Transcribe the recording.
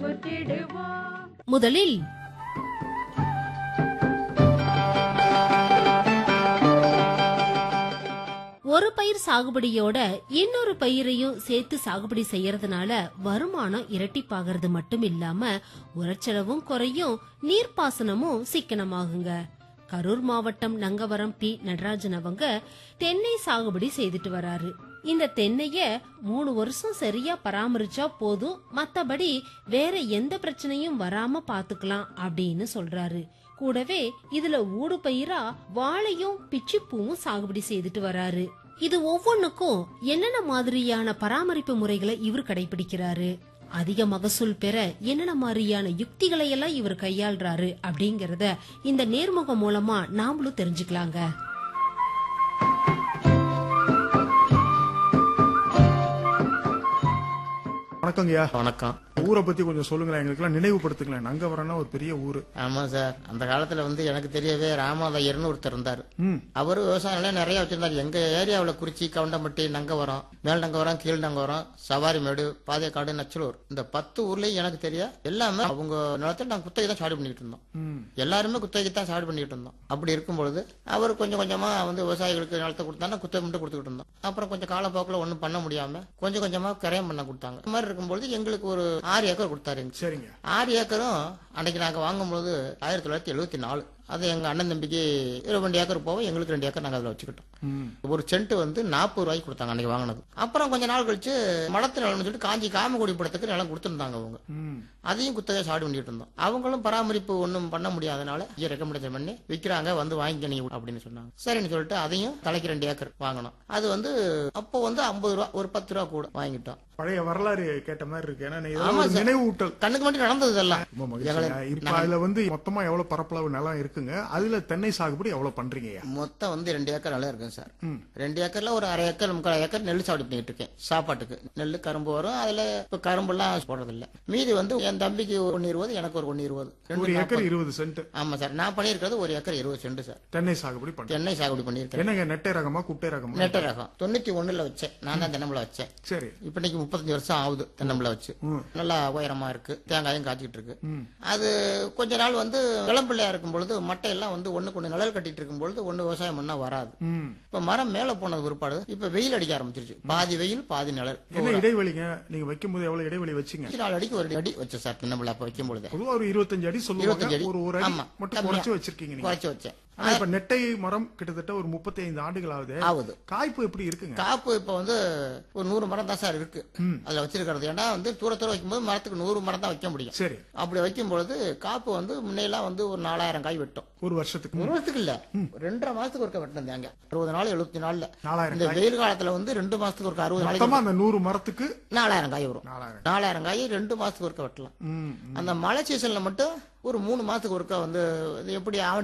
ஊற்றிடுவோம் முதலில் ஒரு பயிர் சாகுபடியோட இன்னொரு பயிரையும் சேர்த்து சாகுபடி செய்யறதுனால வருமானம் இரட்டிப்பாகிறது மட்டும் இல்லாம உரச்செலவும் குறையும் நீர்ப்பாசனமும் சிக்கனமாகுங்க கரூர் மாவட்டம் நங்கவரம் பி நடராஜன் அவங்க தென்னை சாகுபடி செய்துட்டு வராரு இந்த தென்னைய மூணு வருஷம் சரியா பராமரிச்சா போதும் மத்தபடி வேற எந்த பிரச்சனையும் வராம பாத்துக்கலாம் அப்படின்னு சொல்றாரு கூடவே இதுல ஊடு பயிரா வாழையும் பிச்சிப்பூவும் சாகுபடி செய்துட்டு வராரு இது ஒவ்வொன்னுக்கும் என்னென்ன மாதிரியான பராமரிப்பு முறைகளை இவர் கடைபிடிக்கிறாரு அதிக மகசூல் பெற என்னென்ன மாதிரியான யுக்திகளை எல்லாம் இவர் கையாள்றாரு அப்படிங்கறத இந்த நேர்முகம் மூலமா நாமளும் தெரிஞ்சுக்கலாங்க வணக்கங்கய்யா வணக்கம் ஊரை பத்தி கொஞ்சம் சொல்லுங்களேன் எங்களுக்கெல்லாம் நினைவுபடுத்துங்களேன் நங்கவரம்னா ஒரு பெரிய ஊரு ஆமா சார் அந்த காலத்துல வந்து எனக்கு தெரியவே ராமாதையர்னு ஒருத்தர் இருந்தாரு ம் அவரு விவசாய நிலம் நிறைய வச்சிருந்தாரு எங்க ஏரியாவுல குறிச்சி கவுண்டம்பட்டி நங்கவரம் மேல் நங்கவரம் கீழ் நங்கவரம் சவாரிமேடு பாதைக்காடு நச்சலூர் இந்த பத்து ஊர்லயும் எனக்கு தெரிய எல்லாமே அவங்க நிலத்துல நாங்க குத்தகை தான் சாடு பண்ணிட்டு இருந்தோம் ம் எல்லாருமே குத்தகைக்கு தான் சாடு பண்ணிட்டு இருந்தோம் அப்படி இருக்கும் பொழுது அவர் கொஞ்சம் கொஞ்சமா வந்து விவசாயிகளுக்கு நிலத்தை கொடுத்தாங்க குத்தகை மட்டும் கொடுத்துக்கிட்டு இருந்தோம் அப்புறம் கொஞ்சம் காலப்போக்கில் ஒன்றும் பண்ண முடியாம கொஞ்சம் கொஞ்சமா கிரயம் பண்ண கொடுத்தாங்க இந்த மாதிரி இருக்கும்பொழுது எங்களுக்கு ஒரு ஆறு ஏக்கர் கொடுத்தாரு எங்களுக்கு. சரிங்க ஆறு ஏக்கரும் அன்னைக்கு நாங்க வாங்கும்போது ஆயிரத்தி தொள்ளாயிரத்தி எழுபத்தி நாலு அது எங்க அண்ணன் தம்பிக்கு இருபது ஏக்கர் போவோம் எங்களுக்கு ரெண்டு ஏக்கர் நாங்க அதுல வச்சுக்கிட்டோம் ம் ஒரு சென்ட் வந்து நாற்பது ரூபாய்க்கு கொடுத்தாங்க அன்னைக்கு வாங்கினது அப்புறம் கொஞ்ச நாள் கழிச்சு மடத்து நிலம்னு சொல்லிட்டு காஞ்சி காமகுடி படத்துக்கு நிலம் கொடுத்துருந்தாங்க அவங்க ம் அதையும் குத்தகை சாடு பண்ணிட்டு இருந்தோம் அவங்களும் பராமரிப்பு ஒன்றும் பண்ண முடியாதனால ரெக்கமெண்டேஷன் பண்ணி விற்கிறாங்க வந்து வாங்கிக்க நீ அப்படின்னு சொன்னாங்க சரின்னு சொல்லிட்டு அதையும் தலைக்கு ரெண்டு ஏக்கர் வாங்கினோம் அது வந்து அப்போ வந்து ஐம்பது ரூபா ஒரு பத்து ரூபா கூட வாங்கிட்டோம் பழைய வரலாறு கேட்ட மாதிரி இருக்கு ஏன்னா நீ இதெல்லாம் ஆமா ஒரு சார். நினைவூட்டல் கண்ணுக்கு மட்டும் நடந்தது இதெல்லாம் ரொம்ப மகிழ்ச்சியா இப்ப அதுல வந்து மொத்தமா எவ்வளவு பரப்பளவு நிலம் இருக்குங்க அதுல தென்னை சாகுபடி எவ்வளவு பண்றீங்கய்யா மொத்தம் வந்து ரெண்டு ஏக்கர் நிலம் இருக்குங்க சார் ம். ரெண்டு ஏக்கர்ல ஒரு அரை ஏக்கர் முக்கால் ஏக்கர் நெல் சாப்பிட்டு பண்ணிட்டு இருக்கேன் சாப்பாட்டுக்கு நெல் கரும்பு வரும் அதுல இப்ப கரும்புலாம் போடுறது இல்ல மீதி வந்து என் தம்பிக்கு ஒன்னு இருபது எனக்கு ஒரு ஒன்னு இருபது ரெண்டு ஒரு ஏக்கர் நாற்பது. இருபது சென்ட் ஆமா சார் நான் பண்ணியிருக்கிறது ஒரு ஏக்கர் இருபது சென்ட் சார் தென்னை சாகுபடி பண்றேன் தென்னை சாகுபடி பண்ணியிருக்கேன் என்னங்க நெட்டை ரகமா குட்டை ரகமா நெட்ட ரகம் தொண்ணூத்தி ஒண்ணுல வச்சேன் நான் தான் தென்னம்பிள்ளை வச்சேன் சரி இப்ப இன்னைக்கு முப்பத்தஞ்சு வருஷம் ஆகுது தென்னம்பிள்ளை வச்சு ம். நல்லா உயரமா இருக்கு தேங்காயும் காய்ச்சிட்டு இருக்கு ம். அது கொஞ்ச நாள் வந்து இளம்பிள்ளையா இருக்கும் பொழுது மட்டையெல்லாம் வந்து ஒண்ணுக்கு ஒண்ணு நிழல் கட்டிட்டு இருக்கும் பொழுது ஒண்ணு விவசாயம் பண்ணா வராது ம் இப்ப மரம் மேல போனது பிற்பாடு இப்ப வெயில் அடிக்க ஆரம்பிச்சிருச்சு பாதி வெயில் பாதி நிழல் என்ன இடைவெளிங்க நீங்க வைக்கும் போது எவ்வளவு இடைவெளி வச்சீங்க இருபத்தி நாலு அடிக்கு ஒரு அடி வச்சேன் சார் தென்னம்பிள்ளை அப்ப வைக்கும் பொழுது பொதுவா ஒரு இருபத்தஞ்சு அடி இருபத்தஞ்சு சொல்லுவாங்க அடி. ஒரு ஒரு அடி ஆமா. மட்டும் கம்மியா. குறைச்சு வச்சிருக்கீங்க நீங்க குறைச்சு வச்சேன் ஆனா இப்ப நெட்டை மரம் கிட்டத்தட்ட ஒரு முப்பத்தி ஐந்து ஆண்டுகள் ஆகுது ஆகுது காய்ப்பு எப்படி இருக்குங்க காப்பு இப்ப வந்து ஒரு நூறு மரம் தான் சார் இருக்கு ம். அதுல வச்சிருக்கிறது ஏன்னா வந்து தூர தூர வைக்கும்போது மரத்துக்கு நூறு மரம் தான் வைக்க முடியும் சரி அப்படி வைக்கும் பொழுது காப்பு வந்து முன்னையெல்லாம் வந்து ஒரு நாலாயிரம் காய் வெட்டும் ஒரு வருஷத்துக்கு ஒரு வருஷத்துக்கு இல்ல ரெண்டரை மாசத்துக்கு ஒருக்க வெட்டினது தேங்க அறுபது நாள் எழுபத்தி நாள்ல நாலாயிரம் இந்த வெயில் காலத்துல வந்து ரெண்டு மாசத்துக்கு ஒருக்க அறுபது மொத்தமா நாளைக்கு அந்த நூறு மரத்துக்கு நாலாயிரம் காய் வரும் நாலாயிரம் நாலாயிரம் காய் ரெண்டு மாசத்துக்கு ஒருக்க வெட்டலாம் ம் அந்த மழை சீசன்ல மட்டும் ஒரு மூணு மாசத்துக்கு ஒருக்கா வந்து இது எப்படி ஆவணி